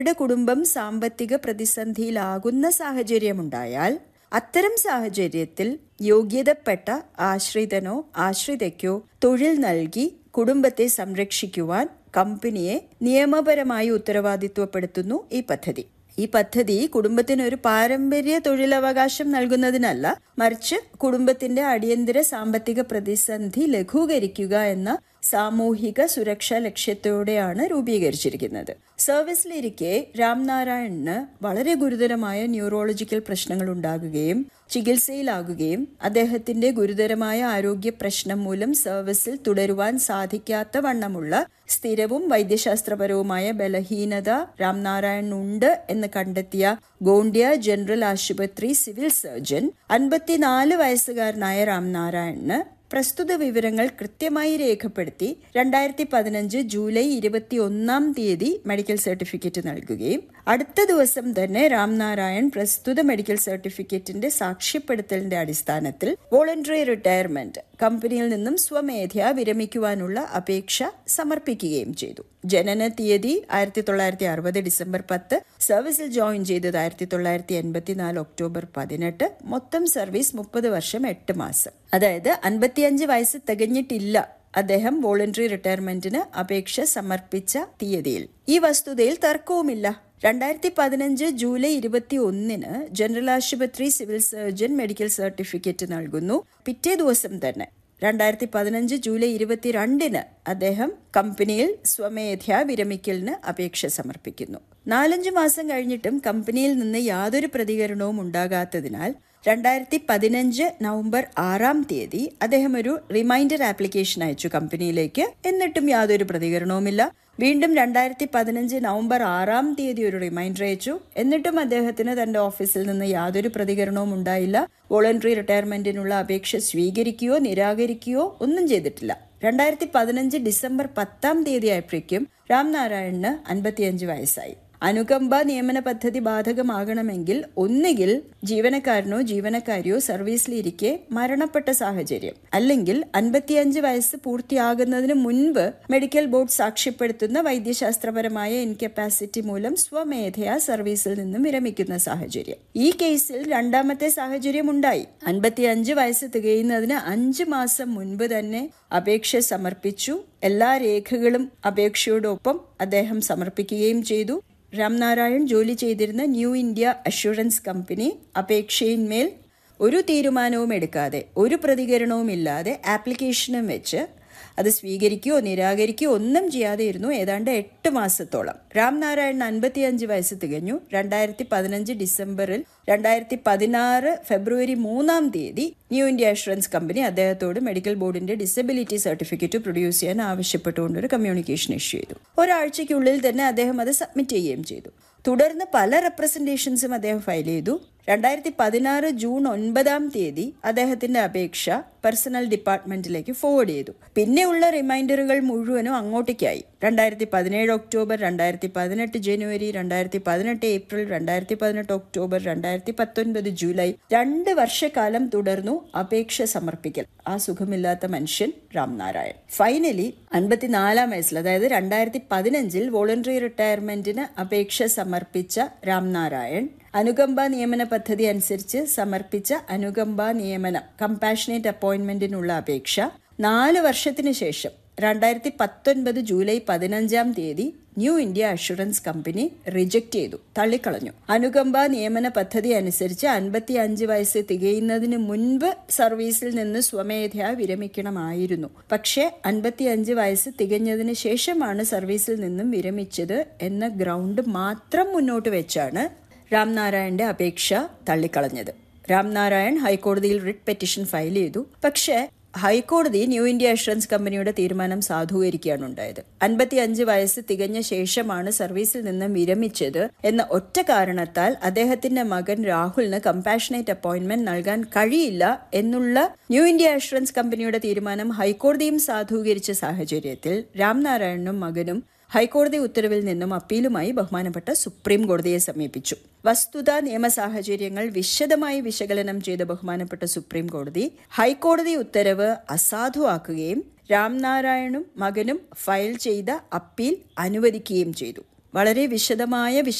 യുടെ കുടുംബം സാമ്പത്തിക പ്രതിസന്ധിയിലാകുന്ന സാഹചര്യമുണ്ടായാൽ അത്തരം സാഹചര്യത്തിൽ യോഗ്യതപ്പെട്ട ആശ്രിതനോ ആശ്രിതയ്ക്കോ തൊഴിൽ നൽകി കുടുംബത്തെ സംരക്ഷിക്കുവാൻ കമ്പനിയെ നിയമപരമായി ഉത്തരവാദിത്വപ്പെടുത്തുന്നു ഈ പദ്ധതി ഈ പദ്ധതി കുടുംബത്തിന് ഒരു പാരമ്പര്യ തൊഴിലവകാശം നൽകുന്നതിനല്ല മറിച്ച് കുടുംബത്തിന്റെ അടിയന്തര സാമ്പത്തിക പ്രതിസന്ധി ലഘൂകരിക്കുക എന്ന സാമൂഹിക സുരക്ഷാ ലക്ഷ്യത്തോടെയാണ് രൂപീകരിച്ചിരിക്കുന്നത് സർവീസിലിരിക്കെ രാംനാരായണന് വളരെ ഗുരുതരമായ ന്യൂറോളജിക്കൽ പ്രശ്നങ്ങൾ ഉണ്ടാകുകയും ചികിത്സയിലാകുകയും അദ്ദേഹത്തിന്റെ ഗുരുതരമായ ആരോഗ്യ പ്രശ്നം മൂലം സർവീസിൽ തുടരുവാൻ സാധിക്കാത്ത വണ്ണമുള്ള സ്ഥിരവും വൈദ്യശാസ്ത്രപരവുമായ ബലഹീനത രാംനാരായണനുണ്ട് എന്ന് കണ്ടെത്തിയ ഗോണ്ടിയ ജനറൽ ആശുപത്രി സിവിൽ സർജൻ അൻപത്തിനാല് വയസ്സുകാരനായ രാംനാരായണന് പ്രസ്തുത വിവരങ്ങൾ കൃത്യമായി രേഖപ്പെടുത്തി രണ്ടായിരത്തി പതിനഞ്ച് ജൂലൈ ഇരുപത്തി ഒന്നാം തീയതി മെഡിക്കൽ സർട്ടിഫിക്കറ്റ് നൽകുകയും അടുത്ത ദിവസം തന്നെ രാംനാരായൺ പ്രസ്തുത മെഡിക്കൽ സർട്ടിഫിക്കറ്റിന്റെ സാക്ഷ്യപ്പെടുത്തലിന്റെ അടിസ്ഥാനത്തിൽ വോളണ്ടറി റിട്ടയർമെന്റ് കമ്പനിയിൽ നിന്നും സ്വമേധയാ വിരമിക്കുവാനുള്ള അപേക്ഷ സമർപ്പിക്കുകയും ചെയ്തു ജനന തീയതി ആയിരത്തി തൊള്ളായിരത്തി അറുപത് ഡിസംബർ പത്ത് സർവീസിൽ ജോയിൻ ചെയ്തത് ആയിരത്തി തൊള്ളായിരത്തി എൺപത്തിനാല് ഒക്ടോബർ പതിനെട്ട് മൊത്തം സർവീസ് മുപ്പത് വർഷം എട്ട് മാസം അതായത് അൻപത്തിയഞ്ച് വയസ്സ് തികഞ്ഞിട്ടില്ല അദ്ദേഹം വോളണ്ടറി റിട്ടയർമെന്റിന് അപേക്ഷ സമർപ്പിച്ച തീയതിയിൽ ഈ വസ്തുതയിൽ തർക്കവുമില്ല രണ്ടായിരത്തി പതിനഞ്ച് ജൂലൈ ഇരുപത്തി ഒന്നിന് ജനറൽ ആശുപത്രി സിവിൽ സർജൻ മെഡിക്കൽ സർട്ടിഫിക്കറ്റ് നൽകുന്നു പിറ്റേ ദിവസം തന്നെ രണ്ടായിരത്തി പതിനഞ്ച് ജൂലൈ ഇരുപത്തിരണ്ടിന് അദ്ദേഹം കമ്പനിയിൽ സ്വമേധയാ വിരമിക്കലിന് അപേക്ഷ സമർപ്പിക്കുന്നു നാലഞ്ചു മാസം കഴിഞ്ഞിട്ടും കമ്പനിയിൽ നിന്ന് യാതൊരു പ്രതികരണവും ഉണ്ടാകാത്തതിനാൽ രണ്ടായിരത്തി പതിനഞ്ച് നവംബർ ആറാം തീയതി അദ്ദേഹം ഒരു റിമൈൻഡർ ആപ്ലിക്കേഷൻ അയച്ചു കമ്പനിയിലേക്ക് എന്നിട്ടും യാതൊരു പ്രതികരണവുമില്ല വീണ്ടും രണ്ടായിരത്തി പതിനഞ്ച് നവംബർ ആറാം തീയതി ഒരു റിമൈൻഡർ അയച്ചു എന്നിട്ടും അദ്ദേഹത്തിന് തന്റെ ഓഫീസിൽ നിന്ന് യാതൊരു പ്രതികരണവും ഉണ്ടായില്ല വോളണ്ടറി റിട്ടയർമെന്റിനുള്ള അപേക്ഷ സ്വീകരിക്കുകയോ നിരാകരിക്കുകയോ ഒന്നും ചെയ്തിട്ടില്ല രണ്ടായിരത്തി പതിനഞ്ച് ഡിസംബർ പത്താം തീയതി ആയപ്പോഴേക്കും രാംനാരായണന് അൻപത്തിയഞ്ച് വയസ്സായി അനുകമ്പ നിയമന പദ്ധതി ബാധകമാകണമെങ്കിൽ ഒന്നുകിൽ ജീവനക്കാരനോ ജീവനക്കാരിയോ സർവീസിലിരിക്കെ മരണപ്പെട്ട സാഹചര്യം അല്ലെങ്കിൽ അൻപത്തിയഞ്ച് വയസ്സ് പൂർത്തിയാകുന്നതിന് മുൻപ് മെഡിക്കൽ ബോർഡ് സാക്ഷ്യപ്പെടുത്തുന്ന വൈദ്യശാസ്ത്രപരമായ ഇൻകപ്പാസിറ്റി മൂലം സ്വമേധയാ സർവീസിൽ നിന്നും വിരമിക്കുന്ന സാഹചര്യം ഈ കേസിൽ രണ്ടാമത്തെ സാഹചര്യം ഉണ്ടായി അൻപത്തിയഞ്ച് വയസ്സ് തികയുന്നതിന് അഞ്ച് മാസം മുൻപ് തന്നെ അപേക്ഷ സമർപ്പിച്ചു എല്ലാ രേഖകളും അപേക്ഷയോടൊപ്പം അദ്ദേഹം സമർപ്പിക്കുകയും ചെയ്തു രാംനാരായൺ ജോലി ചെയ്തിരുന്ന ന്യൂ ഇന്ത്യ അഷുറൻസ് കമ്പനി അപേക്ഷയിന്മേൽ ഒരു തീരുമാനവും എടുക്കാതെ ഒരു പ്രതികരണവും ഇല്ലാതെ ആപ്ലിക്കേഷനും വെച്ച് അത് സ്വീകരിക്കുകയോ നിരാകരിക്കുകയോ ഒന്നും ചെയ്യാതെ ഇരുന്നു ഏതാണ്ട് എട്ട് മാസത്തോളം രാംനാരായണൻ അൻപത്തിയഞ്ച് വയസ്സ് തികഞ്ഞു രണ്ടായിരത്തി പതിനഞ്ച് ഡിസംബറിൽ രണ്ടായിരത്തി പതിനാറ് ഫെബ്രുവരി മൂന്നാം തീയതി ന്യൂ ഇന്ത്യ അഷുറൻസ് കമ്പനി അദ്ദേഹത്തോട് മെഡിക്കൽ ബോർഡിന്റെ ഡിസബിലിറ്റി സർട്ടിഫിക്കറ്റ് പ്രൊഡ്യൂസ് ചെയ്യാൻ ആവശ്യപ്പെട്ടുകൊണ്ട് ഒരു കമ്മ്യൂണിക്കേഷൻ ഇഷ്യൂ ചെയ്തു ഒരാഴ്ചയ്ക്കുള്ളിൽ തന്നെ അദ്ദേഹം അത് സബ്മിറ്റ് ചെയ്യുകയും ചെയ്തു തുടർന്ന് പല റെപ്രസെന്റേഷൻസും അദ്ദേഹം ഫയൽ ചെയ്തു രണ്ടായിരത്തി പതിനാറ് ജൂൺ ഒൻപതാം തീയതി അദ്ദേഹത്തിന്റെ അപേക്ഷ പേഴ്സണൽ ഡിപ്പാർട്ട്മെന്റിലേക്ക് ഫോർവേഡ് ചെയ്തു പിന്നെയുള്ള റിമൈൻഡറുകൾ മുഴുവനും അങ്ങോട്ടേക്കായി രണ്ടായിരത്തി പതിനേഴ് ഒക്ടോബർ രണ്ടായിരത്തി പതിനെട്ട് ജനുവരി രണ്ടായിരത്തി പതിനെട്ട് ഏപ്രിൽ രണ്ടായിരത്തി പതിനെട്ട് ഒക്ടോബർ രണ്ടായിരത്തി പത്തൊൻപത് ജൂലൈ രണ്ട് വർഷക്കാലം തുടർന്നു അപേക്ഷ സമർപ്പിക്കൽ ആ സുഖമില്ലാത്ത മനുഷ്യൻ രാംനാരായൺ ഫൈനലി അൻപത്തിനാലാം വയസ്സിൽ അതായത് രണ്ടായിരത്തി പതിനഞ്ചിൽ വോളണ്ടറി റിട്ടയർമെന്റിന് അപേക്ഷ സമർപ്പിച്ച രാംനാരായൺ അനുകമ്പ നിയമന പദ്ധതി അനുസരിച്ച് സമർപ്പിച്ച അനുകമ്പ നിയമനം കമ്പാഷനേറ്റ് അപ്പോയിന്റ്മെന്റിനുള്ള അപേക്ഷ നാല് വർഷത്തിന് ശേഷം രണ്ടായിരത്തി പത്തൊൻപത് ജൂലൈ പതിനഞ്ചാം തീയതി new India assurance company reject ചെയ്തു തള്ളിക്കളഞ്ഞു അനുകമ്പ നിയമന പദ്ധതി അനുസരിച്ച് അൻപത്തി അഞ്ച് വയസ്സ് തികയുന്നതിന് മുൻപ് സർവീസിൽ നിന്ന് സ്വമേധയാ വിരമിക്കണമായിരുന്നു പക്ഷേ അൻപത്തിയഞ്ച് വയസ്സ് തികഞ്ഞതിന് ശേഷമാണ് സർവീസിൽ നിന്നും വിരമിച്ചത് എന്ന ഗ്രൗണ്ട് മാത്രം മുന്നോട്ട് വെച്ചാണ് രാംനാരായണന്റെ അപേക്ഷ തള്ളിക്കളഞ്ഞത് രാംനാരായൺ ഹൈക്കോടതിയിൽ റിട്ട് പെറ്റീഷൻ ഫയൽ ചെയ്തു പക്ഷേ ഹൈക്കോടതി ന്യൂ ഇന്ത്യ അഷുറൻസ് കമ്പനിയുടെ തീരുമാനം സാധൂകരിക്കുകയാണ് ഉണ്ടായത് അൻപത്തി അഞ്ച് വയസ്സ് തികഞ്ഞ ശേഷമാണ് സർവീസിൽ നിന്ന് വിരമിച്ചത് എന്ന ഒറ്റ കാരണത്താൽ അദ്ദേഹത്തിന്റെ മകൻ രാഹുലിന് കമ്പാഷനേറ്റ് അപ്പോയിന്റ്മെന്റ് നൽകാൻ കഴിയില്ല എന്നുള്ള ന്യൂ ഇന്ത്യ അഷുറൻസ് കമ്പനിയുടെ തീരുമാനം ഹൈക്കോടതിയും സാധൂകരിച്ച സാഹചര്യത്തിൽ രാംനാരായണനും മകനും ഹൈക്കോടതി ഉത്തരവിൽ നിന്നും അപ്പീലുമായി ബഹുമാനപ്പെട്ട സുപ്രീം കോടതിയെ സമീപിച്ചു വസ്തുത നിയമ സാഹചര്യങ്ങൾ വിശദമായി വിശകലനം ചെയ്ത ബഹുമാനപ്പെട്ട സുപ്രീം കോടതി ഹൈക്കോടതി ഉത്തരവ് അസാധുവാക്കുകയും രാംനാരായണും മകനും ഫയൽ ചെയ്ത അപ്പീൽ അനുവദിക്കുകയും ചെയ്തു വളരെ വിശദമായ